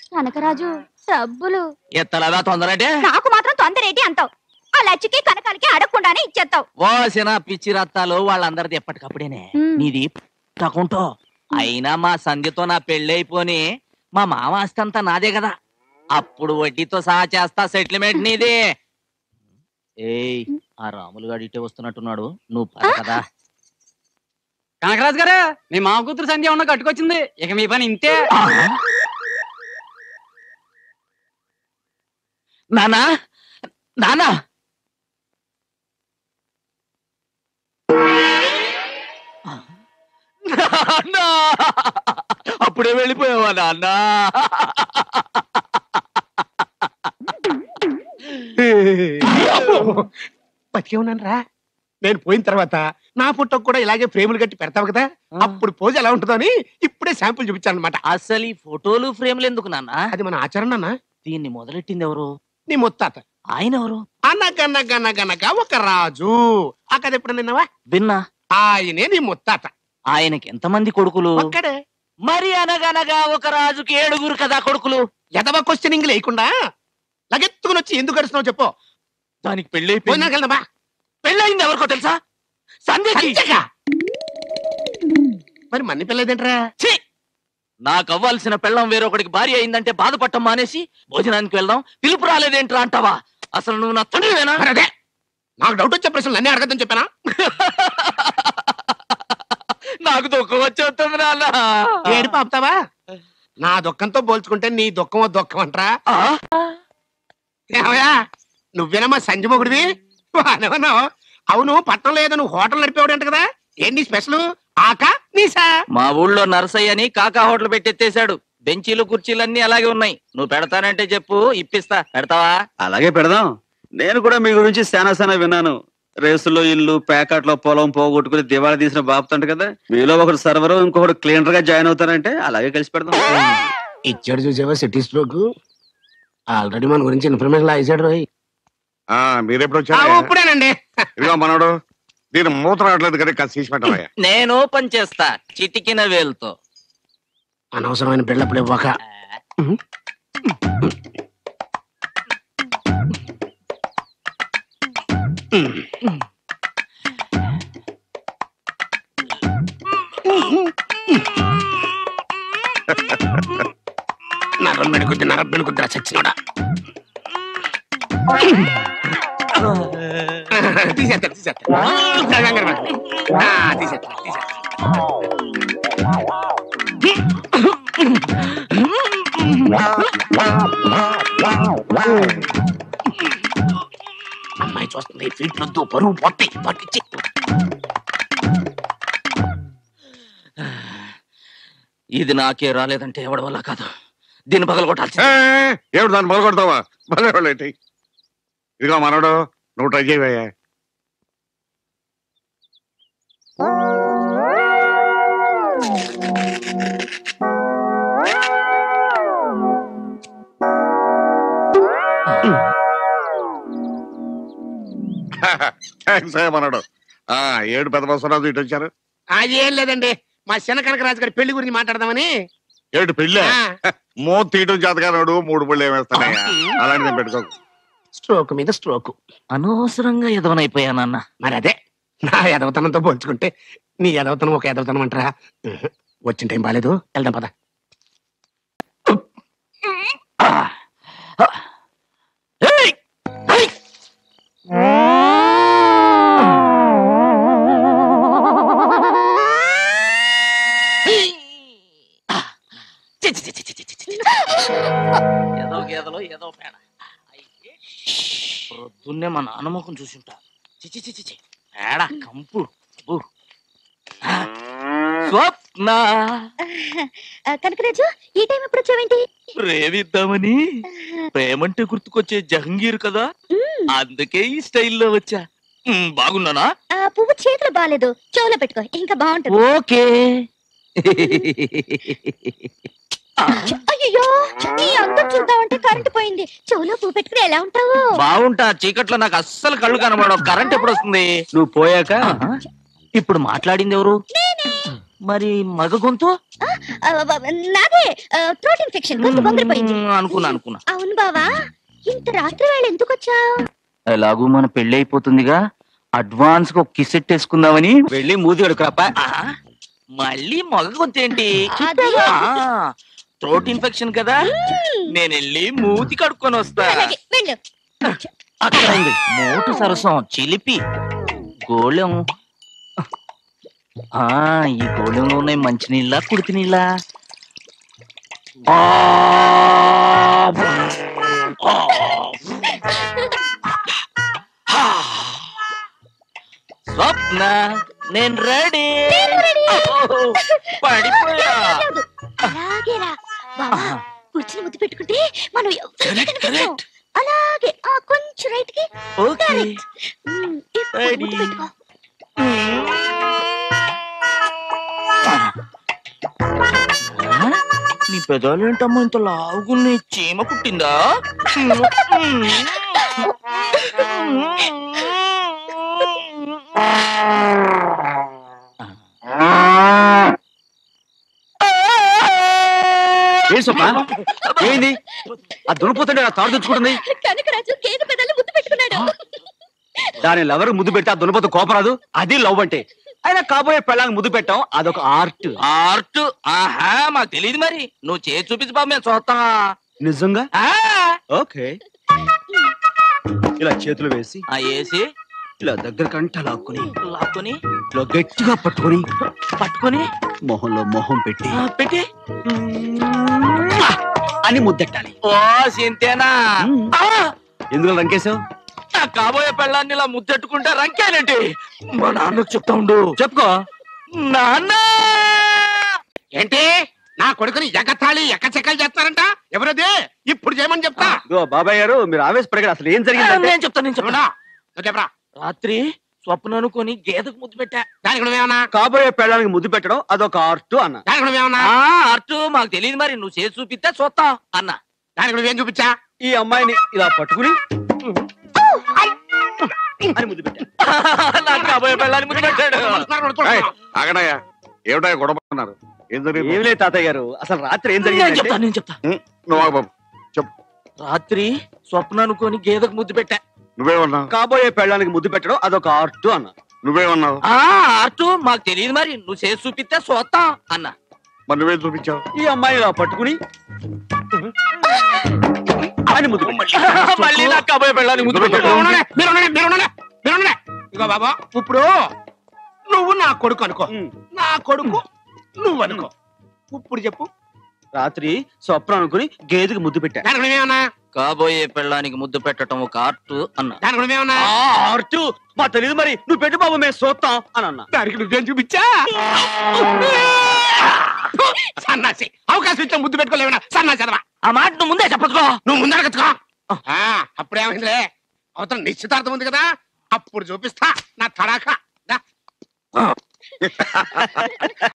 కనకరాజు డబ్బులు ఎత్తలదా తొందరంటే నాకు మాత్రం తొందరేటి అంటావు ఆ లచ్చికి కనకాలకి అడగకుండానే ఇచ్చేస్తావు ఓసిన పిచ్చి రత్తాలు వాళ్ళందరిది ఎప్పటికప్పుడేనే మ్. నీది తకుంటో అయినా మా సంధ్యతో నా పెళ్లి అయిపోని మా మామ ఆస్తి అంతా నాదే కదా అప్పుడు వడ్డీతో సహా చేస్తా సెటిల్మెంట్ నీది ఏయ్ ఆ రాములు గారు ఇటే వస్తున్నట్టున్నాడు నువ్వు పద కదా కనకరాజు గారు మీ మామ కూతురు సంధ్య ఉన్న కట్టుకొచ్చింది ఇక మీ పని ఇంతే నానా నానా నాన్నా! అప్పుడే వెళ్ళిపోయావా నాన్న బతికే ఉన్నాను రా నేను పోయిన తర్వాత నా ఫోటోకి కూడా ఇలాగే ఫ్రేములు కట్టి పెడతావు కదా అప్పుడు పోజ్ ఎలా ఉంటుందో అని ఇప్పుడే శాంపుల్ చూపించాను అనమాట అసలు ఈ ఫోటోలు ఫ్రేమ్లు ఎందుకు నాన్న అది మన ఆచరణ అన్న దీన్ని మొదలెట్టింది ఎవరు నీ ముత్తాత ఆయన ఎవరు అనగనగనగనగ ఒక రాజు ఆ కథ ఎప్పుడు నిన్నవా విన్నా ఆయనే నీ ముత్తాత ఆయనకి ఎంతమంది కొడుకులు ఒక్కడే మరి అనగనగా ఒక రాజుకి ఏడుగురు కదా కొడుకులు ఎదవ క్వశ్చనింగ్ లేకుండా లగెత్తుకుని వచ్చి ఎందుకు గడుస్తున్నావు చెప్పు దానికి పెళ్లి పోయినా వెళ్దామా పెళ్ళయింది ఎవరికో తెలుసా సంధ్యకి సంజగా మరి మన్ని పిల్లదేంట్రా ఛీ! నాకు అవ్వాల్సిన పెళ్ళం వేరొకడికి భార్య అయిందంటే బాధపడటం మానేసి భోజనానికి వెళ్దాం పిలుపు రాలేదేంట్రా అంటావా అసలు నువ్వు నా తండ్రివేనా మరి అదే నాకు డౌట్ వచ్చే ప్రశ్నలు అన్నీ అడగద్దని చెప్పానా నాకు దుఃఖం వచ్చేస్తుంది నాన్న ఏడు పాపుతావా నా దుఃఖంతో పోల్చుకుంటే నీ దుఃఖమో దుఃఖం అంటరా ఆ? ఏమయ్యా నువ్వేనమ్మా సంజమొగుడివి అనవన్నావు అవును పట్టణంలో ఏదో నువ్వు హోటల్ నడిపేవాడంట కదా ఏంటి స్పెషల్ ఆకా నీసా మా ఊళ్ళో నర్సయ్య అని కాకా హోటల్ పెట్టెత్తేశాడు బెంచీలు కుర్చీలన్నీ అలాగే ఉన్నాయి నువ్వు పెడతానంటే చెప్పు ఇప్పిస్తా పెడతావా అలాగే పెడదాం నేను కూడా మీ గురించి శానా శానా విన్నాను రేసులో ఇల్లు ప్యాకెట్లో పొలం పోగొట్టుకుని దివాళా తీసిన బాపుతంట కదా మీలో ఒకడు సర్వర్ ఇంకొకడు క్లీనర్ గా జాయిన్ అవుతారంటే అలాగే కలిసి పెడదాం ఇచ్చాడు చూసావా సిటీ స్ట్రోక్ ఆల్రెడీ మన గురించి ఇన్ఫర్మేషన్ ఇచ్చాడు రోయ్ ఆ మీరెప్పుడు వచ్చారు ఇప్పుడేనండి ఇదిగో మనోడు దీని మూత రావట్లేదు కదా కాస్త తీసి పెట్టవయ్యా నేను ఓపెన్ చేస్తా చిటికిన వేలుతో అనవసరమైన బిళ్ళప్పుడు ఇవ్వక నరం మెడుకుద్ది నరం మెడుకుద్దిరా చచ్చినోడా తీసేస్తా తీసేస్తా కంగారు పడకు. ఆ, తీసేస్తా తీసేస్తా అమ్మాయి చూస్తుంది ఫీట్ వద్దు పరువు పొత్తి పట్టించి ఇది నాకే రాలేదంటే ఎవడి వల్ల కాదు దీన్ని పగలగొట్టాల్సింది ఏమిటి దాన్ని మొదలుకొడతావా భలే వాళ్ళేంటి ఇదిగో మనోడు నువ్వు ట్రై చేయవయ్యా థ్యాంక్స్ అయ్యా మనోడు ఆ ఏడు పెద్ద బసవరాజు ఇటు వచ్చారు అది ఏం లేదండి మా చిన్న కనకరాజు గారి పెళ్లి గురించి మాట్లాడదామని ఏడు పెళ్ళే ఆ, మో తీయటం జాతకాడు మూడు పళ్ళు ఏమేస్తానయ్యా అలాంటిది పెట్టుకోకు స్ట్రోక్ మీద స్ట్రోక్ అనవసరంగా ఎదవనైపోయానన్న మరి అదే నా ఎదవతనంతో పోల్చుకుంటే నీ ఎదవతనం ఒక ఎదవతనం అంటారా ఉహు. వచ్చిన టైం బాలేదు వెళ్దాం పద ఏయ్! ఏయ్! చి, చి, చి, చి, చి, చి, చి, చి. ఏదో గేదలో ఏదో పేడ అయితే ప్రొద్దున్నే మా నాన్న ముఖం చూసింటా చిచి చిచి చి పేడ కంపు అబ్బో. ఆ, స్వప్న కనకరాజు ఈ టైం ఎప్పుడు వచ్చావేంటి ప్రేమిద్దామని ప్రేమంటే గుర్తుకొచ్చే జహంగీర్ కదా అందుకే ఈ స్టైల్లో వచ్చా ఉమ్, బాగున్నానా ఆ పువ్వు చేతులు బాగాలేదు చెవులో పెట్టుకో ఇంకా బాగుంటుంది ఓకే అయ్యో నీ అందం చూద్దామంటే కరెంట్ పోయింది చెవులో పువ్వు పెట్టుకుని ఎలా ఉంటావు బాగుంటా చీకట్లో నాకు అస్సలు కళ్ళు కనబడవు కరెంట్ ఎప్పుడు వస్తుంది నువ్వు పోయాక ఆహా. ఇప్పుడు మాట్లాడింది ఎవరు మరి మగ గొంతు ఆ, వ- నాదే థ్రోట్ ఇన్ఫెక్షన్ గొంతు బొంగిరిపోయింది మ్మ్, అనుకున్నా అనుకున్నా అవును బావా ఇంత రాత్రి వేళ ఎందుకు వచ్చావు ఎలాగూ మన పెళ్లి అయిపోతుందిగా అడ్వాన్స్ గా కిస్ వేసుకుందామని వెళ్ళి మూతి కడుకురాపా ఆ, మళ్ళీ మగ గొంతు ఏంటి అది థ్రోట్ ఇన్ఫెక్షన్ కదా నేను వెళ్ళి మూతి కడుక్కొని వస్తా అలాగే వెళ్ళు అక్కడ ఉంది మోటు సరసం చిలిపి గోళం ఆ ఈ గోళంలో ఉన్నాయి మంచినీళ్ళ కుడితి నీళ్ళ స్వప్న నేను రెడీ పడిపోయా అలాగే రా బావా కూర్చుని ముద్దు పెట్టుకుంటే మనం ఎవరికీ Correct, కనిపించం. correct. అలాగే ఆ కొంచెం రైట్ కి ఓకే ఉమ్, ఇప్పుడు Ready. ముద్దు పెట్టుకో ఆ? నీ పెదాలు ఏంటమ్మా ఇంత లావుగున్నాయి చీమ కుట్టిందా ఏం స్వప్న ఏంది ఆ దునిపోతుంటే ఆ తాడు తెచ్చుకుంటుంది కనకరాజు గేదె పెదాలు ముద్దు పెట్టుకున్నాడు దాని లవర్ ముద్దు పెడితే ఆ దునిపోత కోపరాదు అది లవ్ అంటే అయినా కాబోయే పెళ్ళాంగి ముద్దు పెట్టాం అదొక ఆర్ట్ ఆర్ట్ ఆహా మాకు తెలియదు మరి నువ్వు చేసి చూపించు బాబు మేము చూస్తాం నిజంగా ఆ, ఓకే ఇలా చేతులు వేసి ఆ ఏసి ఇలా దగ్గర కంట లాక్కుని లాక్కొని ఇలా గట్టిగా పట్టుకొని పట్టుకొని మొహంలో మొహం పెట్టి ఆ, పెట్టి అని ముద్దెట్టాలి ఓ సింతేనా ఆ, ఎందుకు రంకేశావు నా కాబోయే పెళ్ళాన్ని ఇలా ముద్దెట్టుకుంటే రంకేనండి మా నాన్నకు చెప్తా ఉండు చెప్పుకో నాన్న ఏంటి నా కొడుకుని ఎగతాళి ఎక్కచెక్కలు చేస్తారంట ఎవరది ఇప్పుడు చేయమని చెప్తా ఇదిగో బాబాయ్ గారు మీరు ఆవేశపడగారు అసలు ఏం జరిగిందంటే నేను చెప్తాను నేను చెప్తాను చెప్పుడా నువ్వు చెప్పరా రాత్రి స్వప్న అనుకొని గేదెకు ముద్దు పెట్టా దానికి నువ్వేమన్నా కాబోయే పెళ్ళానికి ముద్దు పెట్టడం అదొక ఆర్ట్ అన్న దానికి నువ్వేమన్నా ఆ అర్టు మాకు తెలియదు మరి నువ్వు చేసి చూపిస్తే చూస్తాం అన్న దానికి నువ్వేం చూపించా ఈ అమ్మాయిని ఇలా పట్టుకుని అని ముద్దు పెట్టాను నాకు కాబోయే పెళ్ళాన్ని ముద్దు పెట్టాడు ఏయ్, ఆగడయ్యా ఏమిటా గొడవ పడుతున్నారు ఏం జరిగింది ఏం లేదు తాతయ్య గారు అసలు రాత్రి ఏం నేను జరిగింది చెప్తాను నేను చెప్తా నువ్వు ఆగు బాబు రాత్రి స్వప్న అనుకొని గేదెకు ముద్దు పెట్టా నువ్వేమన్నావు కాబోయే పెళ్ళానికి ముద్దు పెట్టడం అదొక ఆర్ట్ అన్న నువ్వేమన్నావు ఆ అర్టు మాకు తెలియదు మరి నువ్వు చేసి చూపిస్తే చూస్తాం అన్న మరి నువ్వేం చూపించావు ఈ అమ్మాయిని ఇలా పట్టుకుని అని ముద్దు పెట్టాను. మళ్ళీ నాకు కాబోయే పెళ్ళాన్ని ముద్దు ఇద్దరు పెట్టాడు చెప్పు. ఉండండి, మీరు ఉండండి, మీరు ఉండండి, మీరు ఉండండి. ఇగో బాబా ఇప్పుడు నువ్వు నా కొడుకు అనుకో ఉమ్. నా కొడుకు నువ్వు అనుకో ఇప్పుడు చెప్పు రాత్రి స్వప్న అనుకుని గేదెకి ముద్దు పెట్టాను దానికి నువ్వేమన్నా కాబోయే పెళ్ళానికి ముద్దు పెట్టడం ఒక ఆర్ట్ అన్న దానికి నువ్వేమన్నా ఆర్ట్ మా తెలియదు మరి నువ్వు పెట్టు బాబు మేము చూస్తాం అని అన్నా దానికి నువ్వేం చూపించా సన్నాసి అవకాశం ఇచ్చా ముద్దు పెట్టుకోలేవనా సన్నాసి అదవా ఆ మాట నువ్వు ముందే చెప్పచ్చుకో నువ్వు ముందరగచ్చుకో అప్పుడేమైందిలే అవతల నిశ్చితార్థం ఉంది కదా అప్పుడు చూపిస్తా నా తడాక